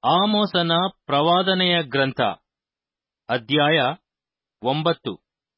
ಆಮೋಸನ ಪ್ರವಾದನೆಯ ಗ್ರಂಥ ಅಧ್ಯಾಯ ಒಂಬತ್ತು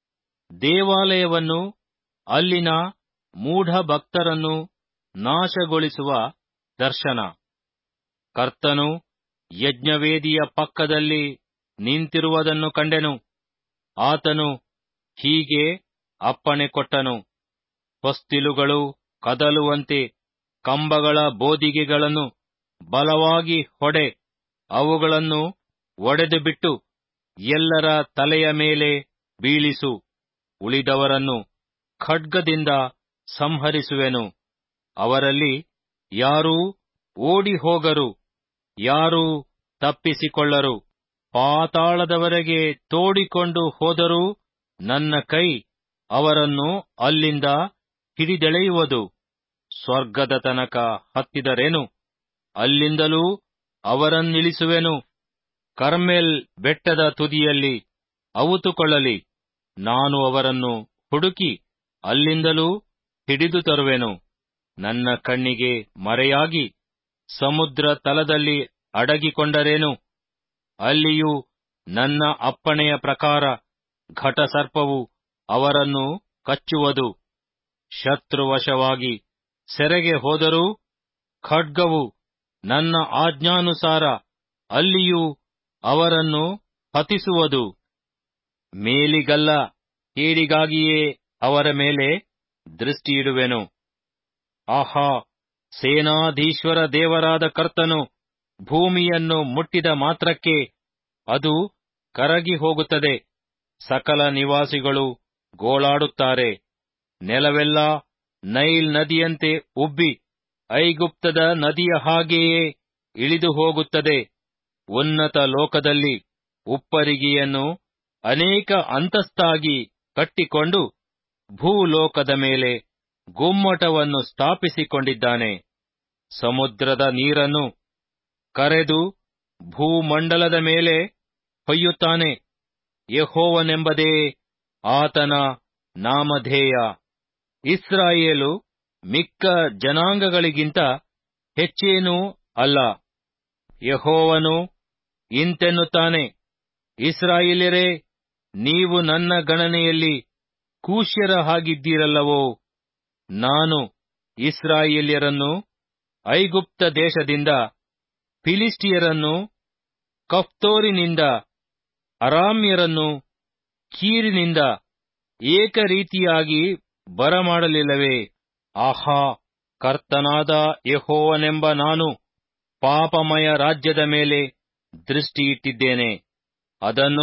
ದೇವಾಲಯವನ್ನು ಅಲ್ಲಿನ ಮೂಢ ಭಕ್ತರನ್ನು ನಾಶಗೊಳಿಸುವ ದರ್ಶನ ಕರ್ತನು ಯಜ್ಞವೇದಿಯ ಪಕ್ಕದಲ್ಲಿ ನಿಂತಿರುವುದನ್ನು ಕಂಡೆನು ಆತನು ಹೀಗೆ ಅಪ್ಪಣೆ ಕೊಟ್ಟನು ಹೊಸ್ತಿಲುಗಳು ಕದಲುವಂತೆ ಕಂಬಗಳ ಬೋದಿಗೆಗಳನ್ನು ಬಲವಾಗಿ ಹೊಡೆ ಅವುಗಳನ್ನು ಒಡೆದುಬಿಟ್ಟು ಎಲ್ಲರ ತಲೆಯ ಮೇಲೆ ಬೀಳಿಸು ಉಳಿದವರನ್ನು ಖಡ್ಗದಿಂದ ಸಂಹರಿಸುವೆನು ಅವರಲ್ಲಿ ಯಾರೂ ಓಡಿ ಹೋಗರು ಯಾರೂ ತಪ್ಪಿಸಿಕೊಳ್ಳರು ಪಾತಾಳದವರೆಗೆ ತೋಡಿಕೊಂಡು ಹೋದರೂ ನನ್ನ ಕೈ ಅವರನ್ನು ಅಲ್ಲಿಂದ ಹಿಡಿದೆಳೆಯುವುದು ಸ್ವರ್ಗದ ತನಕ ಹತ್ತಿದರೇನು ಅಲ್ಲಿಂದಲೂ ಅವರನ್ನಿಳಿಸುವೆನು ಕರ್ಮೆಲ್ ಬೆಟ್ಟದ ತುದಿಯಲ್ಲಿ ಅವುತುಕೊಳ್ಳಲಿ ನಾನು ಅವರನ್ನು ಹುಡುಕಿ ಅಲ್ಲಿಂದಲೂ ಹಿಡಿದು ತರುವೆನು ನನ್ನ ಕಣ್ಣಿಗೆ ಮರೆಯಾಗಿ ಸಮುದ್ರ ತಲದಲ್ಲಿ ಅಡಗಿಕೊಂಡರೇನು ಅಲ್ಲಿಯೂ ನನ್ನ ಅಪ್ಪಣೆಯ ಪ್ರಕಾರ ಘಟಸರ್ಪವು ಅವರನ್ನು ಕಚ್ಚುವುದು ಶತ್ರುವಶವಾಗಿ ಸೆರೆಗೆ ಹೋದರೂ ಖಡ್ಗವು ನನ್ನ ಆಜ್ಞಾನುಸಾರ ಅಲ್ಲಿಯೂ ಅವರನ್ನು ಹತಿಸುವುದು ಮೇಲಿಗಲ್ಲ ಕೇಡಿಗಾಗಿಯೇ ಅವರ ಮೇಲೆ ದೃಷ್ಟಿಯಿಡುವೆನು ಆಹಾ ಸೇನಾಧೀಶ್ವರ ದೇವರಾದ ಕರ್ತನು ಭೂಮಿಯನ್ನು ಮುಟ್ಟಿದ ಮಾತ್ರಕ್ಕೆ ಅದು ಕರಗಿ ಹೋಗುತ್ತದೆ ಸಕಲ ನಿವಾಸಿಗಳು ಗೋಳಾಡುತ್ತಾರೆ ನೆಲವೆಲ್ಲ ನೈಲ್ ನದಿಯಂತೆ ಉಬ್ಬಿ ಐಗುಪ್ತದ ನದಿಯ ಹಾಗೆಯೇ ಇಳಿದು ಹೋಗುತ್ತದೆ ಉನ್ನತ ಲೋಕದಲ್ಲಿ ಉಪ್ಪರಿಗೆಯನ್ನು ಅನೇಕ ಅಂತಸ್ತಾಗಿ ಕಟ್ಟಿಕೊಂಡು ಭೂಲೋಕದ ಮೇಲೆ ಗುಮ್ಮಟವನ್ನು ಸ್ಥಾಪಿಸಿಕೊಂಡಿದ್ದಾನೆ ಸಮುದ್ರದ ನೀರನ್ನು ಕರೆದು ಭೂಮಂಡಲದ ಮೇಲೆ ಹೊಯ್ಯುತ್ತಾನೆ ಯಹೋವನೆಂಬುದೇ ಆತನ ನಾಮಧೇಯ ಇಸ್ರಾಯೇಲು ಮಿಕ್ಕ ಜನಾಂಗಗಳಿಗಿಂತ ಹೆಚ್ಚೇನೂ ಅಲ್ಲ ಯಹೋವನು ಇಂತೆನ್ನುತ್ತಾನೆ ಇಸ್ರಾಯೇಲ್ಯರೇ ನೀವು ನನ್ನ ಗಣನೆಯಲ್ಲಿ ಕೂಶ್ಯರ ಹಾಗಿದ್ದೀರಲ್ಲವೋ ನಾನು ಇಸ್ರಾಯೇಲ್ಯರನ್ನು ಐಗುಪ್ತ ದೇಶದಿಂದ ಫಿಲಿಸ್ಟಿಯರನ್ನು ಕಫ್ತೋರಿನಿಂದ ಅರಾಮ್ಯರನ್ನು ಕೀರಿನಿಂದ ಏಕರೀತಿಯಾಗಿ ಬರಮಾಡಲಿಲ್ಲವೇ ಆಹಾ ಕರ್ತನಾದ ಯಹೋವನೆಂಬ ನಾನು ಪಾಪಮಯ ರಾಜ್ಯದ ಮೇಲೆ ದೃಷ್ಟಿಯಿಟ್ಟಿದ್ದೇನೆ ಅದನ್ನು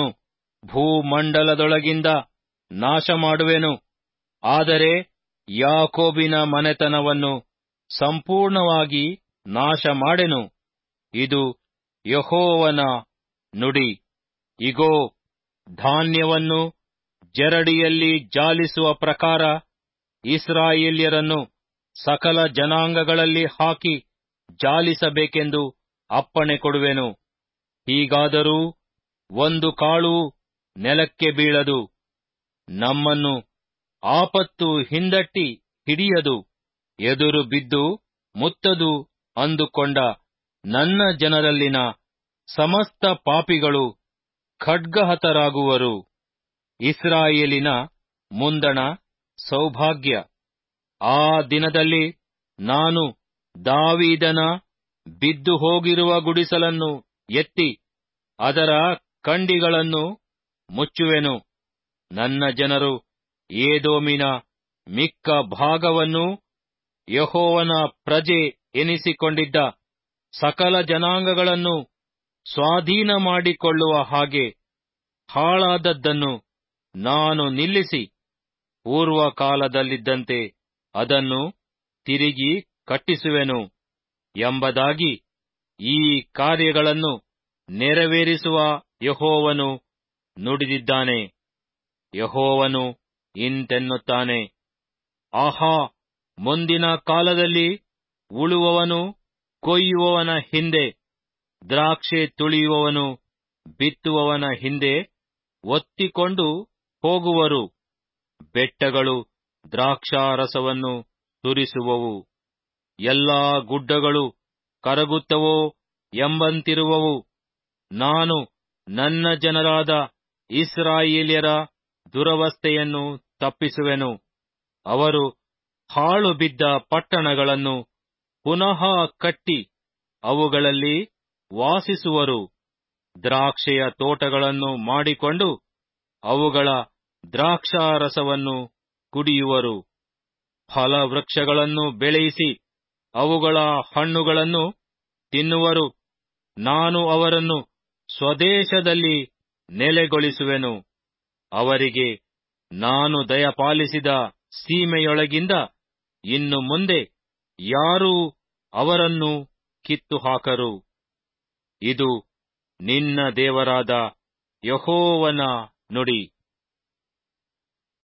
ಭೂಮಂಡಲದೊಳಗಿಂದ ನಾಶ ಮಾಡುವೆನು ಆದರೆ ಯಾಕೋಬಿನ ಮನೆತನವನ್ನು ಸಂಪೂರ್ಣವಾಗಿ ನಾಶ ಮಾಡೆನು ಇದು ಯಹೋವನ ನುಡಿ ಇಗೋ ಧಾನ್ಯವನ್ನು ಜರಡಿಯಲ್ಲಿ ಜಾಲಿಸುವ ಪ್ರಕಾರ ಇಸ್ರಾಯೇಲ್ಯರನ್ನು ಸಕಲ ಜನಾಂಗಗಳಲ್ಲಿ ಹಾಕಿ ಜಾಲಿಸಬೇಕೆಂದು ಅಪ್ಪಣೆ ಕೊಡುವೆನು ಹೀಗಾದರೂ ಒಂದು ಕಾಳು ನೆಲಕ್ಕೆ ಬೀಳದು ನಮ್ಮನ್ನು ಆಪತ್ತು ಹಿಂದಟ್ಟಿ ಹಿಡಿಯದು ಎದುರು ಬಿದ್ದು ಮುತ್ತದು ಅಂದುಕೊಂಡ ನನ್ನ ಜನರಲ್ಲಿನ ಸಮಸ್ತ ಪಾಪಿಗಳು ಖಡ್ಗಹತರಾಗುವರು ಇಸ್ರಾಯೇಲಿನ ಮುಂದಣ ಸೌಭಾಗ್ಯ ಆ ದಿನದಲ್ಲಿ ನಾನು ದಾವೀದನ ಬಿದ್ದು ಹೋಗಿರುವ ಗುಡಿಸಲನ್ನು ಎತ್ತಿ ಅದರ ಕಂಡಿಗಳನ್ನು ಮುಚ್ಚುವೆನು ನನ್ನ ಜನರು ಏದೋಮಿನ ಮಿಕ್ಕ ಭಾಗವನ್ನು ಯಹೋವನ ಪ್ರಜೆ ಎನಿಸಿಕೊಂಡಿದ್ದ ಸಕಲ ಜನಾಂಗಗಳನ್ನು ಸ್ವಾಧೀನ ಮಾಡಿಕೊಳ್ಳುವ ಹಾಗೆ ಹಾಳಾದದ್ದನ್ನು ನಾನು ನಿಲ್ಲಿಸಿ ಪೂರ್ವ ಕಾಲದಲ್ಲಿದ್ದಂತೆ ಅದನ್ನು ತಿರುಗಿ ಕಟ್ಟಿಸುವೆನು ಎಂಬುದಾಗಿ ಈ ಕಾರ್ಯಗಳನ್ನು ನೆರವೇರಿಸುವ ಯಹೋವನು ನುಡಿದಿದ್ದಾನೆ ಯಹೋವನು ಇಂತೆನ್ನುತ್ತಾನೆ ಆಹಾ ಮುಂದಿನ ಕಾಲದಲ್ಲಿ ಉಳುವವನು ಕೊಯ್ಯುವವನ ಹಿಂದೆ ದ್ರಾಕ್ಷೆ ತುಳಿಯುವವನು ಬಿತ್ತುವವನ ಹಿಂದೆ ಒತ್ತಿಕೊಂಡು ಹೋಗುವರು ಬೆಟ್ಟಗಳು ದ್ರಾಕ್ಷಾರಸವನ್ನು ಸುರಿಸುವವು ಎಲ್ಲಾ ಗುಡ್ಡಗಳು ಕರಗುತ್ತವೋ ಎಂಬಂತಿರುವವು ನಾನು ನನ್ನ ಜನರಾದ ಇಸ್ರಾಯೇಲ್ಯರ ದುರವಸ್ಥೆಯನ್ನು ತಪ್ಪಿಸುವೆನು ಅವರು ಹಾಳು ಬಿದ್ದ ಪಟ್ಟಣಗಳನ್ನು ಪುನಃ ಕಟ್ಟಿ ಅವುಗಳಲ್ಲಿ ವಾಸಿಸುವರು ದ್ರಾಕ್ಷೆಯ ತೋಟಗಳನ್ನು ಮಾಡಿಕೊಂಡು ಅವುಗಳ ದ್ರಾಕ್ಷಾರಸವನ್ನು ಕುಡಿಯುವರು ಫಲವೃಕ್ಷಗಳನ್ನು ಬೆಳೆಯಿಸಿ ಅವುಗಳ ಹಣ್ಣುಗಳನ್ನು ತಿನ್ನುವರು ನಾನು ಅವರನ್ನು ಸ್ವದೇಶದಲ್ಲಿ ನೆಲೆಗೊಳಿಸುವೆನು ಅವರಿಗೆ ನಾನು ದಯಪಾಲಿಸಿದ ಸೀಮೆಯೊಳಗಿಂದ ಇನ್ನು ಮುಂದೆ ಯಾರೂ ಅವರನ್ನು ಕಿತ್ತು ಹಾಕರು ಇದು ನಿನ್ನ ದೇವರಾದ ಯಹೋವನ ನುಡಿ